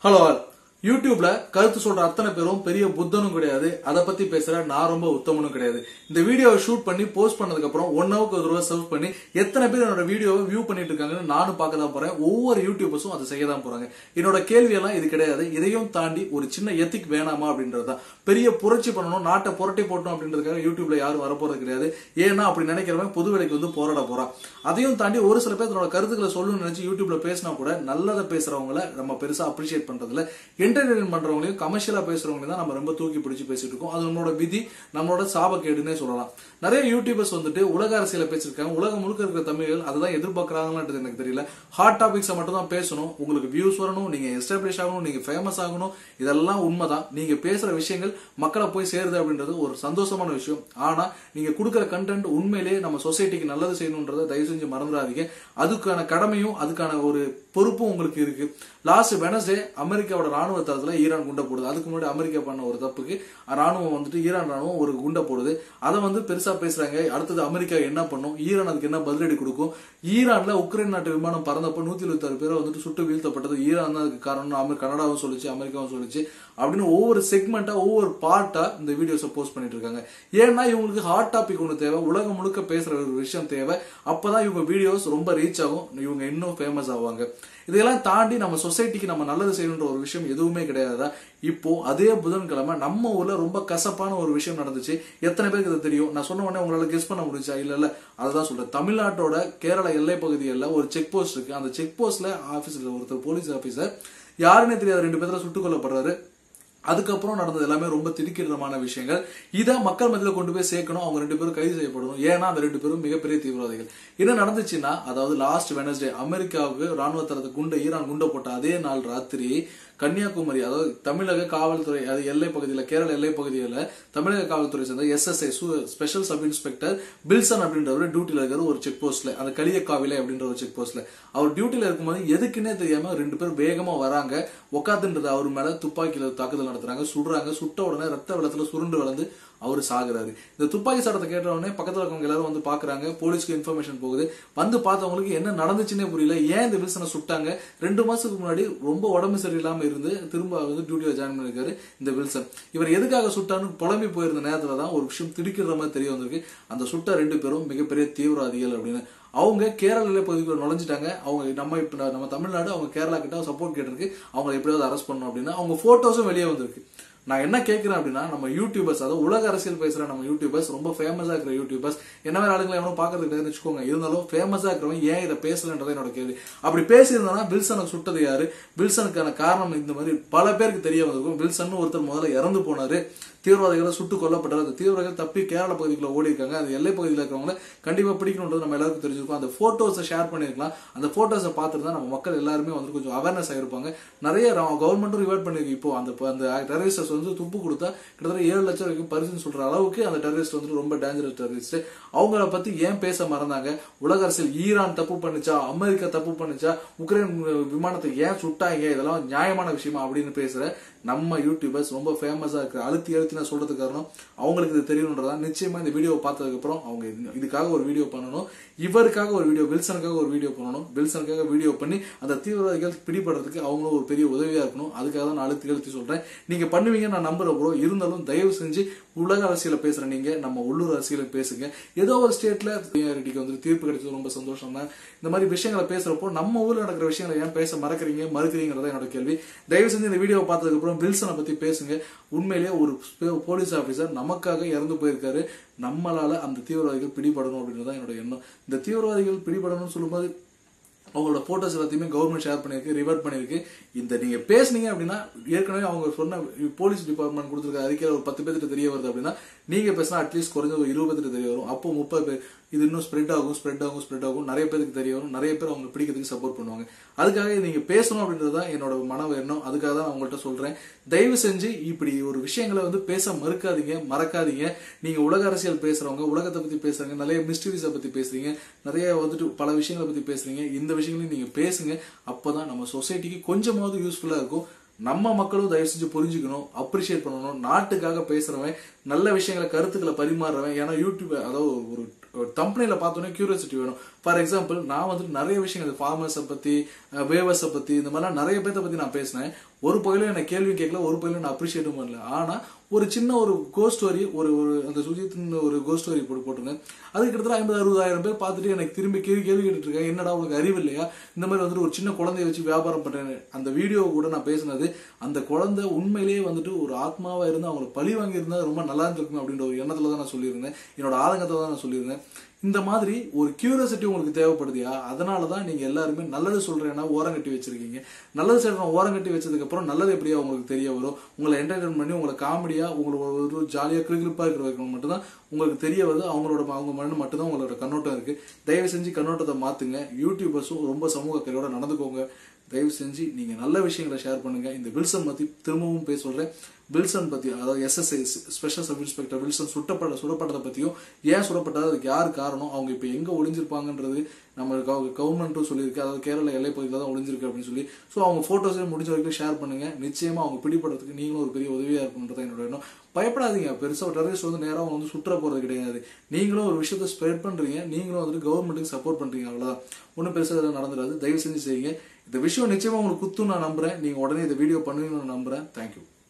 hello all யூடியூப்ல கருத்து சொல்ற அத்தனை பேரும் பெரிய புத்தனும் கிடையாது அதை பத்தி பேசுற நான் ரொம்ப உத்தமனும் கிடையாது இந்த வீடியோவை ஷூட் பண்ணி போஸ்ட் பண்ணதுக்கு அப்புறம் ஒன் ஹவருக்கு ஒரு ரூபா சர்வ் பண்ணி எத்தனை பேர் என்னோட வீடியோவை வியூ பண்ணிட்டு இருக்காங்கன்னு நானும் பார்க்க தான் போறேன் ஒவ்வொரு யூடியூபர்ஸும் அதை செய்ய தான் போறாங்க என்னோட கேள்வி எல்லாம் இது கிடையாது இதையும் தாண்டி ஒரு சின்ன எத்திக் வேணாமா அப்படின்றது தான் பெரிய புரட்சி பண்ணணும் நாட்டை புரட்டி போட்டணும் அப்படின்றதுக்காக யூடியூப்ல யாரும் வரப்போறது கிடையாது ஏன்னா அப்படி நினைக்கிறவன் பொது வேலைக்கு வந்து போராட போறான் அதையும் தாண்டி ஒரு சில பேர் தன்னோட கருத்துக்களை சொல்லணும்னு நினைச்சு யூடியூப்ல பேசினா கூட நல்லதை பேசுறவங்கள நம்ம பெருசா அப்ரிஷியேட் பண்றதுல என்டர்டைன்மெண்ட் பண்றவங்களையும் கமர்ஷியலா பேசுறவங்களையும் தான் நம்ம ரொம்ப தூக்கி பிடிச்சு பேசிட்டு இருக்கோம் அது நம்மளோட விதி நம்மளோட சாபக்கேடுன்னே சொல்லலாம் நிறைய யூடியூபர்ஸ் வந்துட்டு உலக அரசியல பேசிருக்காங்க உலகம் முழுக்க இருக்கிற தமிழர்கள் அதை தான் எதிர்பார்க்கறாங்கன்றது எனக்கு தெரியல ஹாட் டாபிக்ஸை மட்டும் தான் பேசணும் உங்களுக்கு வியூஸ் வரணும் நீங்க எஸ்டாப்ளிஷ் ஆகணும் நீங்க ஃபேமஸ் ஆகணும் இதெல்லாம் உண்மைதான் நீங்க பேசுற விஷயங்கள் மக்களை போய் சேருது அப்படின்றது ஒரு சந்தோஷமான விஷயம் ஆனா நீங்க கொடுக்குற கண்டென்ட் உண்மையிலேயே நம்ம சொசைட்டிக்கு நல்லது செய்யணுன்றதை தயவு செஞ்சு மறந்துடாதீங்க அதுக்கான கடமையும் அதுக்கான ஒரு பொறுப்பும் உங்களுக்கு இருக்கு லாஸ்ட் வெனஸ்டே அமெரிக்காவோட ராணுவ தளத்துல ஈரான் குண்டை போடுது அதுக்கு முன்னாடி அமெரிக்கா பண்ண ஒரு தப்புக்கு ராணுவம் வந்துட்டு ஈரான் ராணுவம் ஒரு குண்டை போடுது அதை வந்து பெருசா பேசுறாங்க அடுத்தது அமெரிக்கா என்ன பண்ணும் ஈரான் அதுக்கு என்ன பதிலடி கொடுக்கும் ஈரான்ல உக்ரைன் நாட்டு விமானம் பறந்தப்ப நூத்தி எழுபத்தி ஆறு பேரை வந்துட்டு சுட்டு வீழ்த்தப்பட்டது ஈரான் தான் அதுக்கு காரணம் அமெரி- கனடாவும் சொல்லிச்சு அமெரிக்காவும் சொல்லிச்சு அப்படின்னு ஒவ்வொரு செக்மெண்டா ஒவ்வொரு பார்ட்டா இந்த வீடியோஸை போஸ்ட் பண்ணிட்டு இருக்காங்க ஏன்னா இவங்களுக்கு ஹாட் டாபிக் ஒன்று தேவை உலகம் முழுக்க பேசுற ஒரு விஷயம் தேவை அப்பதான் இவங்க வீடியோஸ் ரொம்ப ரீச் ஆகும் இவங்க இன்னும் ஃபேமஸ் ஆவாங்க இதெல்லாம் தாண்டி நம்ம சொசைட்டிக்கு நம்ம நல்லது செய்யணுன்ற ஒரு விஷயம் எதுவுமே கிடையாதா இப்போ அதே புதன்கிழமை நம்ம ஊர்ல ரொம்ப கசப்பான ஒரு விஷயம் நடந்துச்சு எத்தனை பேருக்கு இது தெரியும் நான் சொன்ன உடனே உங்களால கெஸ் பண்ண முடிஞ்சா இல்ல இல்ல அதுதான் சொல்றேன் தமிழ்நாட்டோட கேரள எல்லை பகுதிகளில் ஒரு செக் போஸ்ட் இருக்கு அந்த செக் போஸ்ட்ல ஆபீஸ்ல ஒருத்தர் போலீஸ் ஆபீசர் யாருன்னே தெரியாத ரெண்டு பேர்ல சுட்டுக் கொல்லப்படுறாரு அதுக்கப்புறம் நடந்தது எல்லாமே ரொம்ப திடுக்கிடமான விஷயங்கள் இதை மக்கள் மத்தியில கொண்டு போய் சேர்க்கணும் அவங்க ரெண்டு பேரும் கைது செய்யப்படணும் ஏன்னா அந்த ரெண்டு பேரும் மிகப்பெரிய தீவிரவாதிகள் என்ன நடந்துச்சுன்னா அதாவது லாஸ்ட் வெனஸ்டே அமெரிக்காவுக்கு ராணுவ தளத்தை குண்டை ஈரான் குண்டை போட்ட அதே நாள் ராத்திரி கன்னியாகுமரி அதாவது தமிழக காவல்துறை அது எல்லை பகுதியில் கேரள எல்லை பகுதியில் தமிழக காவல்துறை சேர்ந்த SSI special sub inspector Wilson அப்படின்றவர் டியூட்டில இருக்கிற ஒரு செக் போஸ்ட்ல அந்த களியக்காவிலை அப்படின்ற ஒரு செக் போஸ்ட்ல அவர் டியூட்டில இருக்கும்போது எதுக்குன்னே தெரியாம ரெண்டு பேர் வேகமா வராங்க உக்காந்துன்றது அவர் மேல துப்பாக்கியில தாக்குதல் நடத்துறாங்க சுடுறாங்க சுட்ட உடனே ரத்த வெள்ளத்துல சுருண்டு வளர்ந்து அவர் சாகுறாரு இந்த துப்பாக்கி சட்டத்தை கேட்ட உடனே பக்கத்துல இருக்கவங்க எல்லாரும் வந்து பாக்குறாங்க போலீஸ்க்கு இன்ஃபர்மேஷன் போகுது வந்து பார்த்தவங்களுக்கு என்ன நடந்துச்சுன்னே புரியல ஏன் இந்த வில்சனை சுட்டாங்க ரெண்டு மாசத்துக்கு முன்னாடி ரொம்ப உடம்பு சரியில்லாம இருந்து திரும்ப வந்து டியூட்டியில ஜாயின் பண்ணிருக்காரு இந்த வில்சன் இவர் எதுக்காக சுட்டான்னு புலம்பி போயிருந்த நேரத்துல தான் ஒரு விஷயம் திடுக்கிற மாதிரி தெரிய வந்திருக்கு அந்த சுட்ட ரெண்டு பேரும் மிகப்பெரிய தீவிரவாதிகள் அப்படின்னு அவங்க கேரள பகுதிக்குள்ள நுழைஞ்சிட்டாங்க அவங்க நம்ம இப்ப நம்ம தமிழ்நாடு அவங்க கேரளா கிட்ட சப்போர்ட் கேட்டிருக்கு அவங்க எப்படியாவது அரெஸ்ட் பண்ணணும் அப்படின்னா அவங்க போட்டோஸும் வெளியே வந்திருக்கு நான் என்ன கேட்கிறேன் அப்படின்னா நம்ம யூடியூபர்ஸ் அதாவது உலக அரசியல் பேசுற நம்ம யூடியூபர்ஸ் ரொம்ப ஃபேமஸா இருக்கிற யூடியூபர்ஸ் என்ன மாதிரி ஆளுங்களை எவனும் பாக்குறது கிடையாதுன்னு வச்சுக்கோங்க இருந்தாலும் ஃபேமஸா இருக்கிறவங்க ஏன் இதை பேசலன்றதை என்னோட கேள்வி அப்படி பேசியிருந்தா வில்சனை சுட்டது யாரு வில்சனுக்கான காரணம் இந்த மாதிரி பல பேருக்கு தெரிய வந்திருக்கும் வில்சன் ஒருத்தர் முதல்ல இறந்து போனாரு தீவிரவாதிகளை சுட்டுக் கொல்லப்பட்டார் அந்த தீவிரவாதிகள் தப்பி கேரள பகுதிக்குள்ள ஓடி இருக்காங்க அந்த எல்லை பகுதியில் இருக்கிறவங்க கண்டிப்பா பிடிக்கணுன்றது நம்ம எல்லாருக்கும் தெரிஞ்சிருக்கும் அந்த போட்டோஸை ஷேர் பண்ணிருக்கலாம் அந்த போட்டோஸை பார்த்துட்டு தான் நம்ம மக்கள் எல்லாருமே வந்து கொஞ்சம் அவேர்னஸ் ஆயிருப்பாங்க நிறைய கவர்மெண்ட்டும் ரிவர்ட் பண்ணிருக்கு இப்போ அந்த அந்த டெரரிஸ்டர்ஸ் வந்து துப்பு கொடுத்தா கிட்டத்தட்ட ஏழு லட்சம் வரைக்கும் பரிசுன்னு சொல்ற அளவுக்கு அந்த டெரரிஸ்ட் வந்து ரொம்ப டேஞ்சரஸ் டெரரிஸ்ட் அவங்கள பத்தி ஏன் பேச மறந்தாங்க உலக அரசியல் ஈரான் தப்பு பண்ணுச்சா அமெரிக்கா தப்பு பண்ணுச்சா உக்ரைன் விமானத்தை ஏன் சுட்டாங்க இதெல்லாம் நியாயமான விஷயமா அப்படின்னு பேசுற நம்ம யூடியூபர்ஸ் ரொம்ப ஃபேமஸா இருக்கிற அழுத்தி அழுத்தி நான் சொல்றதுக்கு காரணம் அவங்களுக்கு இது தெரியணுன்றதா நிச்சயமா இந்த வீடியோ பார்த்ததுக்கு அப்புறம் அவங்க இது- இதுக்காக ஒரு வீடியோ பண்ணணும் இவருக்காக ஒரு வீடியோ வில்சனுக்காக ஒரு வீடியோ பண்ணணும் வில்சனுக்காக வீடியோ பண்ணி அந்த தீவிரவாதிகள் பிடிபடுறதுக்கு அவங்களும் ஒரு பெரிய உதவியா இருக்கணும் அதுக்காக தான் நான் அழுத்தி அழுத்தி சொல்றேன் நீங்க பண்ணுவீங்க நான் நம்புறேன் ப்ரோ இருந்தாலும் தயவு செஞ்சு உலக அரசியல பேசுற நீங்க நம்ம உள்ளூர் அரசியல பேசுங்க ஏதோ ஒரு ஸ்டேட்ல ரெட்டிக்கு வந்து தீர்ப்பு கிடைச்சது ரொம்ப சந்தோஷம் தான் இந்த மாதிரி விஷயங்களை பேசுறப்போ நம்ம ஊர்ல நடக்கிற விஷயங்களை ஏன் பேச மறக்கறீங்க மறுக்கிறீங்கிறத என்னோட கேள்வி தயவு செஞ்சு இந்த வீடியோ பார்த்ததுக்கு அப்புறம் வில்சனை பத்தி பேசுங்க உண்மையிலேயே ஒரு ஸ்பே- போலீஸ் ஆபீசர் நமக்காக இறந்து போயிருக்காரு நம்மளால அந்த தீவிரவாதிகள் பிடிபடணும் அப்படின்றது தான் என்னோட எண்ணம் இந்த தீவிரவாதிகள் பிடிபடணும்னு சொல்லும்போது அவங்களோட போட்டோஸ் எல்லாத்தையுமே கவர்மெண்ட் ஷேர் பண்ணிருக்கு ரிவர்ட் பண்ணிருக்கு இந்த நீங்க பேசுனீங்க அப்படின்னா ஏற்கனவே அவங்க சொன்ன போலீஸ் டிபார்ட்மெண்ட் கொடுத்துருக்க அறிக்கையில ஒரு பத்து பேர்கிட்ட தெரிய வருது அப்படின்னா நீங்க பேசினா அட்லீஸ்ட் குறைஞ்ச ஒரு இருபது பேர்கிட்ட தெரிய வரும் அப்போ முப்பது பேர் இது இன்னும் ஸ்ப்ரெட் ஆகும் ஸ்ப்ரெட் ஆகும் ஸ்ப்ரெட் ஆகும் நிறைய பேருக்கு தெரிய வரும் நிறைய பேர் அவங்க பிடிக்கிறதுக்கு சப்போர்ட் பண்ணுவாங்க அதுக்காக நீங்க பேசணும் அப்படின்றது தான் என்னோட மன எண்ணம் அதுக்காக தான் நான் உங்கள்கிட்ட சொல்றேன் தயவு செஞ்சு இப்படி ஒரு விஷயங்களை வந்து பேச மறுக்காதீங்க மறக்காதீங்க நீங்க உலக அரசியல் பேசுறவங்க உலகத்தை பத்தி பேசுறீங்க நிறைய மிஸ்டரிஸை பத்தி பேசுறீங்க நிறைய வந்துட்டு பல விஷயங்களை பத்தி பேசுறீங்க இந்த விஷயங்களையும் நீங்க பேசுங்க அப்பதான் நம்ம சொசைட்டிக்கு கொஞ்சமாவது யூஸ்ஃபுல்லா இருக்கும் நம்ம மக்களும் தயவு செஞ்சு புரிஞ்சுக்கணும் அப்ரிஷியேட் பண்ணணும் நாட்டுக்காக பேசுறவன் நல்ல விஷயங்களை கருத்துக்களை பரிமாறுறவன் ஏன்னா யூடியூப் அதாவது ஒரு தம்பனியில பார்த்தோன்னே கியூரியாசிட்டி வேணும் ஃபார் எக்ஸாம்பிள் நான் வந்துட்டு நிறைய விஷயங்கள் ஃபார்மர்ஸை பத்தி வேவர்ஸை பத்தி இந்த மாதிரிலாம் நிறைய பேர்த்த பத்தி நான் பேசினேன் ஒரு பகுதியில எனக்கு கேள்வி கேட்கல ஒரு பகுதியில நான் அப்ரிஷியேட்டும் பண்ணல ஆனா ஒரு சின்ன ஒரு கோ ஸ்டோரி ஒரு ஒரு அந்த சுஜித்னு ஒரு கோ ஸ்டோரி போட்டு போட்டிருந்தேன் அது கிட்டத்தட்ட ஐம்பது அறுபதாயிரம் பேர் பார்த்துட்டு எனக்கு திரும்பி கேள்வி கேள்வி கேட்டுட்டு இருக்காங்க என்னடா உனக்கு அறிவு இல்லையா இந்த மாதிரி வந்துட்டு ஒரு சின்ன குழந்தைய வச்சு வியாபாரம் பண்றேன் அந்த வீடியோ கூட நான் பேசினது அந்த குழந்தை உண்மையிலேயே வந்துட்டு ஒரு ஆத்மாவா இருந்து அவங்களுக்கு பழி வாங்கி இருந்தா ரொம்ப நல்லா இருந்திருக்கும் அப்படின்ற ஒரு எண்ணத்துல தான் நான் சொல்லியிருந்தேன் என்னோட ஆதங்கத்தை தான் நான் சொல்லியிருந்தேன் இந்த மாதிரி ஒரு கியூரியாசிட்டி உங்களுக்கு தேவைப்படுதியா அதனால தான் நீங்க எல்லாருமே நல்லது சொல்றேன்னா ஓரங்கட்டி வச்சிருக்கீங்க நல்லது சொல்றேன் ஓரங்கட்டி வச்சதுக்கு அப்புறம் நல்லது எப்படியா உங்களுக்கு தெரிய வரும் உங்களை என்டர்டைன் பண்ணி உங்களை காமெடியா உங்களோட ஒரு ஜாலியா கிளிகிளிப்பா இருக்கிற வைக்கணும் மட்டும்தான் உங்களுக்கு தெரிய வருது அவங்களோட அவங்க மண்ணு மட்டும்தான் உங்களோட கண்ணோட்டம் இருக்கு தயவு செஞ்சு கண்ணோட்டத்தை மாத்துங்க யூடியூபர்ஸும் ரொம்ப சமூக அக்கறையோட நடந்துக்கோங்க தயவு செஞ்சு நீங்க நல்ல விஷயங்களை ஷேர் பண்ணுங்க இந்த வில்சன் பத்தி திரும்பவும் பேச சொல்றேன் வில்சன் பத்தி அதாவது SSI special sub inspector Wilson சுட்டப்பட சுடப்பட்டதை பத்தியும் ஏன் சுடப்பட்டது அதுக்கு யார் காரணம் அவங்க இப்ப எங்க ஒளிஞ்சிருப்பாங்கன்றது நம்ம கவர்மெண்ட்டும் சொல்லியிருக்கு அதாவது கேரள எல்லை பகுதியில் தான் ஒளிஞ்சிருக்கு அப்படின்னு சொல்லி ஸோ அவங்க போட்டோஸே முடிஞ்ச வரைக்கும் ஷேர் பண்ணுங்க நிச்சயமா அவங்க பிடிபடுறதுக்கு நீங்களும் ஒரு பெரிய உதவியா இருக்கும்ன்றது என்னோட எண்ணம் பயப்படாதீங்க பெருசா டெரரிஸ்ட் வந்து நேரம் அவங்க வந்து சுற்ற போறது கிடையாது நீங்களும் ஒரு விஷயத்த ஸ்ப்ரெட் பண்றீங்க நீங்களும் வந்துட்டு கவர்மெண்ட்டுக்கு சப்போர்ட் பண்றீங்க அவ்வளவுதான் ஒன்றும் பெருசா இதெல்லாம் நடந்துடாது தயவு செஞ்சு செய்யுங்க இந்த விஷயம் நிச்சயமா உங்களுக்கு குத்தும் நான் நம்புறேன் நீங்க உடனே இந்த வீடியோ பண்ணுவீங்கன்னு நான் நம்புறேன் தேங்க்யூ